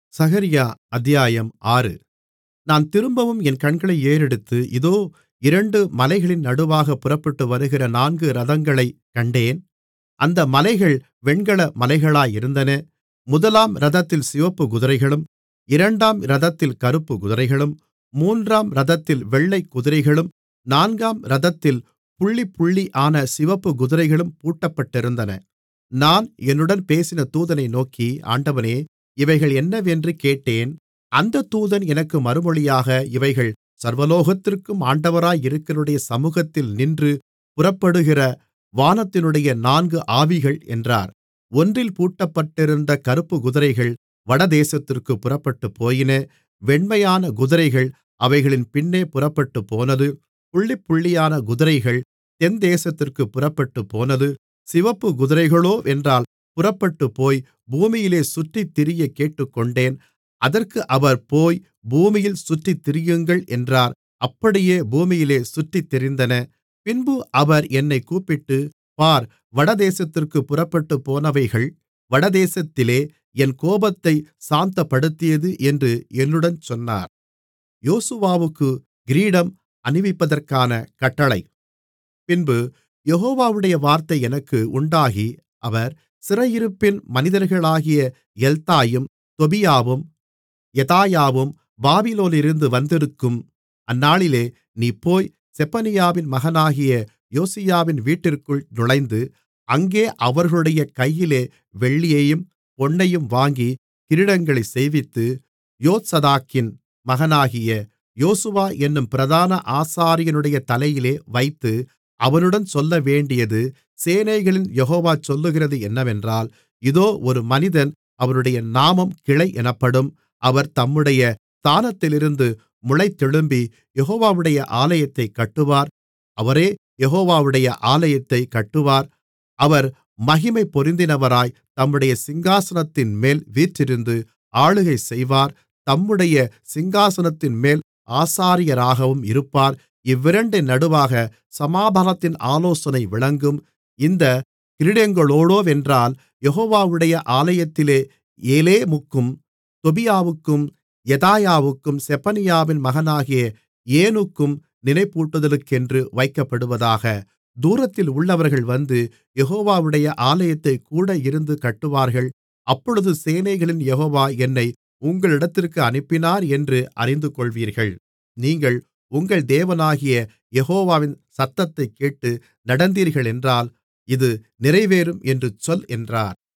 சகரியா அத்தியாயம் ஆறு நான் திரும்பவும் என் கண்களை ஏறெடுத்து இதோ இரண்டு மலைகளின் நடுவாகப் புறப்பட்டு வருகிற நான்கு இரதங்களைக் கண்டேன் அந்த மலைகள் வெண்கல மலைகளாயிருந்தன முதலாம் இரதத்தில் சிவப்புக் குதிரைகளும் இரண்டாம் இரதத்தில் கறுப்புக் குதிரைகளும் மூன்றாம் இரதத்தில் வெள்ளைக் குதிரைகளும் நான்காம் இரதத்தில் புள்ளிபுள்ளியான சிவப்புக் குதிரைகளும் பூட்டப்பட்டிருந்தன நான் என்னுடன் பேசின தூதனை நோக்கி ஆண்டவனே இவைகள் என்னவென்று கேட்டேன் அந்தத் தூதன் எனக்கு மறுமொழியாக இவைகள் சர்வலோகத்திற்கும் ஆண்டவராயிருக்கிறவருடைய சமுகத்தில் நின்று புறப்படுகிற வானத்தினுடைய நான்கு ஆவிகள் என்றார் ஒன்றில் பூட்டப்பட்டிருந்த கறுப்புக் குதிரைகள் வடதேசத்திற்குப் புறப்பட்டுப்போயின வெண்மையான குதிரைகள் அவைகளின் பின்னே புறப்பட்டுப்போனது புள்ளிபுள்ளியான குதிரைகள் தென்தேசத்திற்குப் புறப்பட்டுப்போனது சிவப்புக் குதிரைகளோவென்றால் புறப்பட்டுப்போய் பூமியிலே சுற்றித்திரியக் கேட்டுக்கொண்டேன் அதற்கு அவர் போய் பூமியில் சுற்றித்திரியுங்கள் என்றார் அப்படியே பூமியிலே சுற்றித்திரிந்தன பின்பு அவர் என்னைக் கூப்பிட்டு பார் வடதேசத்திற்குப் புறப்பட்டுப்போனவைகள் வடதேசத்திலே என் கோபத்தைச் சாந்தப்படுத்தியது என்று என்னுடன் சொன்னார் யோசுவாவுக்குக் கிரீடம் அணிவிப்பதற்கான கட்டளை பின்பு யெகோவாவுடைய வார்த்தை எனக்கு உண்டாகி அவர் சிறையிருப்பின் மனிதர்களாகிய எல்தாயும் தொபியாவும் யெதாயாவும் பாபிலோனிலிருந்து வந்திருக்கும் அந்நாளிலே நீ போய் செப்பனியாவின் மகனாகிய யோசியாவின் வீட்டிற்குள் நுழைந்து அங்கே அவர்களுடைய கையிலே வெள்ளியையும் பொன்னையும் வாங்கி கிரீடங்களைச் செய்வித்து யோத்சதாக்கின் மகனாகிய யோசுவா என்னும் பிரதான ஆசாரியனுடைய தலையிலே வைத்து அவனுடன் சொல்லவேண்டியது சேனைகளின் யெகோவா சொல்லுகிறது என்னவென்றால் இதோ ஒரு மனிதன் அவருடைய நாமம் கிளை எனப்படும் அவர் தம்முடைய ஸ்தானத்திலிருந்து முளைத்தெழும்பி யெகோவாவுடைய ஆலயத்தைக் கட்டுவார் அவரே யெகோவாவுடைய ஆலயத்தைக் கட்டுவார் அவர் மகிமை பொருந்தினவராய் தம்முடைய சிங்காசனத்தின்மேல் வீற்றிருந்து ஆளுகை செய்வார் தம்முடைய சிங்காசனத்தின்மேல் ஆசாரியராகவும் இருப்பார் இவ்விரண்டின் நடுவாக சமாதானத்தின் ஆலோசனை விளங்கும் இந்தக் கிரீடங்களோடோவென்றால் யெகோவாவுடைய ஆலயத்திலே ஏலேமுக்கும் தொபியாவுக்கும் யெதாயாவுக்கும் செப்பனியாவின் மகனாகிய ஏனுக்கும் நினைப்பூட்டுதலுக்கென்று வைக்கப்படுவதாக தூரத்தில் உள்ளவர்கள் வந்து யெகோவாவுடைய ஆலயத்தைக் கூட இருந்து கட்டுவார்கள் அப்பொழுது சேனைகளின் யெகோவா என்னை உங்களிடத்திற்கு அனுப்பினார் என்று அறிந்துகொள்வீர்கள் நீங்கள் உங்கள் தேவனாகிய யெகோவாவின் சத்தத்தைக் கேட்டு நடந்தீர்களென்றால் இது நிறைவேறும் என்று சொல் என்றார்